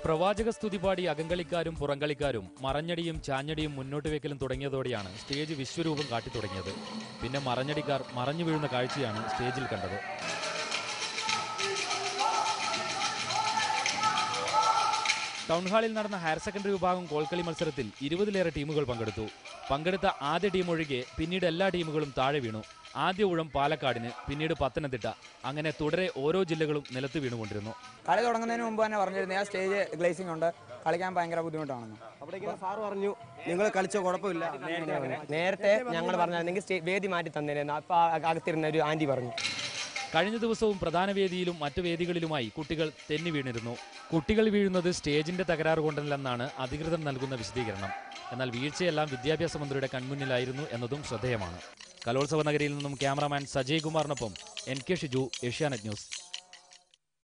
പ്രവാചക സ്തുതി പാടി അകങ്കളിക്കാരും പുറങ്കളിക്കാരും മറഞ്ഞടിയും ചാഞ്ഞടിയും മുന്നോട്ട് വെക്കലും തുടങ്ങിയതോടെയാണ് സ്റ്റേജ് വിശ്വരൂപം കാട്ടിത്തുടങ്ങിയത് പിന്നെ മറഞ്ഞടിക്കാർ മറഞ്ഞു വീഴുന്ന കാഴ്ചയാണ് സ്റ്റേജിൽ കണ്ടത് ടൗൺഹാളിൽ നടന്ന ഹയർ സെക്കൻഡറി വിഭാഗം കോൽക്കളി മത്സരത്തിൽ ഇരുപതിലേറെ ടീമുകൾ പങ്കെടുത്തു പങ്കെടുത്ത ആദ്യ ടീം ഒഴികെ പിന്നീട് എല്ലാ ടീമുകളും താഴെ വീണു ആദ്യ ഊഴം പാലക്കാടിന് പിന്നീട് പത്തനംതിട്ട അങ്ങനെ തുടരെ ഓരോ ജില്ലകളും നിലത്ത് വീണുകൊണ്ടിരുന്നു കളി തുടങ്ങുന്നതിന് മുമ്പ് തന്നെ പറഞ്ഞിരുന്നു ആ സ്റ്റേജ് ഗ്ലേസിംഗ് ഉണ്ട് കളിക്കാൻ ഭയങ്കര ബുദ്ധിമുട്ടാണെന്ന് അവിടേക്ക് സാറ് പറഞ്ഞു നിങ്ങൾ കളിച്ച കുഴപ്പമില്ല നേരത്തെ ഞങ്ങൾ പറഞ്ഞിരുന്നെങ്കിൽ സ്റ്റേ- വേദി മാറ്റി തന്നേനെ അപ്പൊ അകത്തിരുന്ന ഒരു ആന്റി പറഞ്ഞു കഴിഞ്ഞ ദിവസവും പ്രധാന വേദിയിലും മറ്റു വേദികളിലുമായി കുട്ടികൾ തെന്നി വീണിരുന്നു കുട്ടികൾ വീഴുന്നത് സ്റ്റേജിന്റെ തകരാറ് കൊണ്ടല്ലെന്നാണ് അധികൃതർ നൽകുന്ന വിശദീകരണം എന്നാൽ വീഴ്ചയെല്ലാം വിദ്യാഭ്യാസ മന്ത്രിയുടെ കൺമുന്നിലായിരുന്നു എന്നതും ശ്രദ്ധേയമാണ് കലോത്സവ നഗരിയിൽ നിന്നും ക്യാമറാമാൻ സജയ് കുമാറിനൊപ്പം N K Shiju Asianet news